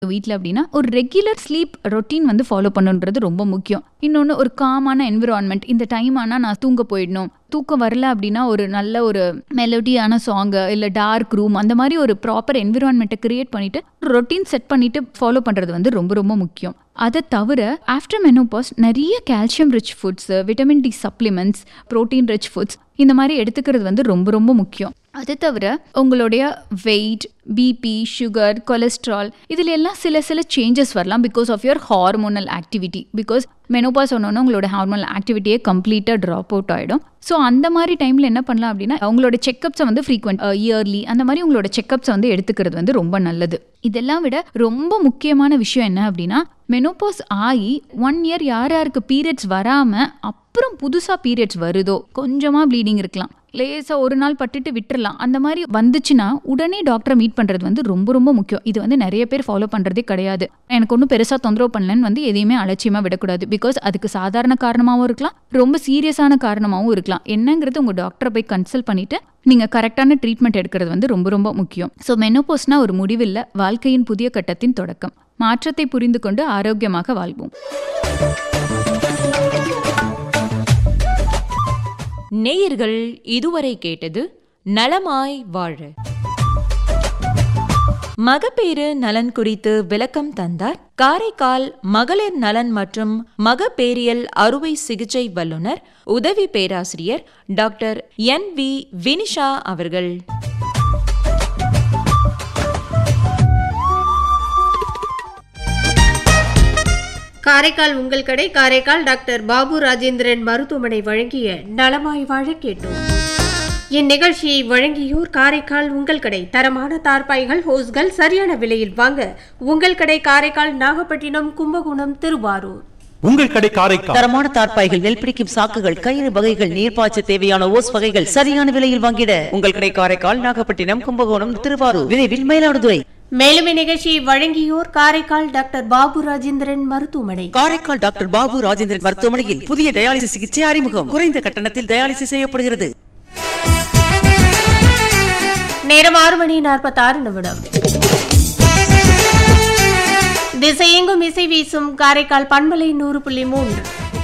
வீட்டில் அப்படின்னா ஒரு ரெகுலர் ஸ்லீப் ரொட்டீன் வந்து ஃபாலோ பண்ணுன்றது ரொம்ப முக்கியம் இன்னொன்று ஒரு காமான என்விரான்மெண்ட் இந்த டைம் ஆனால் நான் தூங்க போயிடணும் தூக்கம் வரல அப்படின்னா ஒரு நல்ல ஒரு மெலோடியான சாங்கு இல்லை டார்க் ரூம் அந்த மாதிரி ஒரு ப்ராப்பர் என்விரான்மெண்ட்டை கிரியேட் பண்ணிட்டு ரொட்டீன் செட் பண்ணிட்டு ஃபாலோ பண்ணுறது வந்து ரொம்ப ரொம்ப முக்கியம் அதை தவிர ஆஃப்டர் மெனோபாஸ் நிறைய calcium rich foods vitamin D supplements protein rich foods இந்த மாதிரி எடுத்துக்கிறது வந்து ரொம்ப ரொம்ப முக்கியம் அது தவிர உங்களுடைய வெயிட் பிபி சுகர் கொலஸ்ட்ரால் இதில் எல்லாம் சில சில சேஞ்சஸ் வரலாம் because of your hormonal activity because menopause சொன்னோன்னா உங்களோட ஹார்மோனல் ஆக்டிவிட்டியே கம்ப்ளீட்டாக ட்ராப் அவுட் ஆகிடும் ஸோ அந்த மாதிரி டைமில் என்ன பண்ணலாம் அப்படின்னா உங்களோட செக்கப்ஸை வந்து ஃப்ரீக்வெண்ட் இயர்லி அந்த மாதிரி உங்களோட செக்கப்ஸை வந்து எடுத்துக்கிறது வந்து ரொம்ப நல்லது இதெல்லாம் விட ரொம்ப முக்கியமான விஷயம் என்ன அப்படின்னா மெனோபாஸ் ஆகி ஒன் இயர் யார் யாருக்கு பீரியட்ஸ் வராமல் அப்புறம் புதுசாக பீரியட்ஸ் வருதோ கொஞ்சமாக ப்ளீடிங் இருக்கலாம் லேசாக ஒரு நாள் பட்டுட்டு விட்டுறலாம் அந்த மாதிரி வந்துச்சுன்னா உடனே டாக்டரை மீட் பண்ணுறது வந்து ரொம்ப ரொம்ப முக்கியம் இது வந்து நிறைய பேர் ஃபாலோ பண்ணுறதே கிடையாது எனக்கு ஒன்றும் பெருசாக தொந்தரவு பண்ணலன்னு வந்து எதையுமே அலட்சியமாக விடக்கூடாது பிகாஸ் அதுக்கு சாதாரண காரணமாகவும் இருக்கலாம் ரொம்ப சீரியஸான காரணமாகவும் இருக்கலாம் என்னங்கிறது உங்கள் டாக்டரை போய் கன்சல்ட் பண்ணிவிட்டு நீங்கள் கரெக்டான ட்ரீட்மெண்ட் எடுக்கிறது வந்து ரொம்ப ரொம்ப முக்கியம் ஸோ மெனோபோஸ்னா ஒரு முடிவில்லை வாழ்க்கையின் புதிய கட்டத்தின் தொடக்கம் மாற்றத்தை புரிந்து கொண்டு ஆரோக்கியமாக வாழ்வோம் நேயர்கள் இதுவரை கேட்டது நலமாய் வாழ மகப்பேறு நலன் குறித்து விளக்கம் தந்தார் காரைக்கால் மகளிர் நலன் மற்றும் மகப்பேரியல் அறுவை சிகிச்சை வல்லுநர் உதவி பேராசிரியர் டாக்டர் என் வி வினிஷா அவர்கள் காரைக்கால் உங்கள் கடை காரைக்கால் டாக்டர் பாபு ராஜேந்திரன் மருத்துவமனை வழங்கிய நலமாய் வாழ கேட்டோம் இந்நிகழ்ச்சியை வழங்கியோர் காரைக்கால் உங்கள் கடை தரமான தார்பாய்கள் ஹோஸ்கள் சரியான விலையில் வாங்க உங்கள் கடை காரைக்கால் நாகப்பட்டினம் கும்பகோணம் திருவாரூர் உங்கள் கடை காரைக்கால் தரமான தார்ப்பாய்கள் நெல் பிடிக்கும் சாக்குகள் கயிறு வகைகள் நீர்ப்பாய்ச்ச தேவையான ஓஸ் வகைகள் சரியான விலையில் வாங்கிட உங்கள் கடை காரைக்கால் நாகப்பட்டினம் கும்பகோணம் திருவாரூர் விரைவில் மயிலாடுதுறை மேலும் இந்நிகழ்ச்சியை வழங்கியோர் காரைக்கால் டாக்டர் பாபு ராஜேந்திரன் மருத்துவமனை காரைக்கால் டாக்டர் பாபு ராஜேந்திரன் மருத்துவமனையில் புதிய டயாலிசிஸ் சிகிச்சை அறிமுகம் குறைந்த கட்டணத்தில் டயாலிசிஸ் செய்யப்படுகிறது நேரம் ஆறு மணி நாற்பத்தாறு நிமிடம் திசையெங்கும் இசை வீசும் காரைக்கால் பண்பலை நூறு புள்ளி மூன்று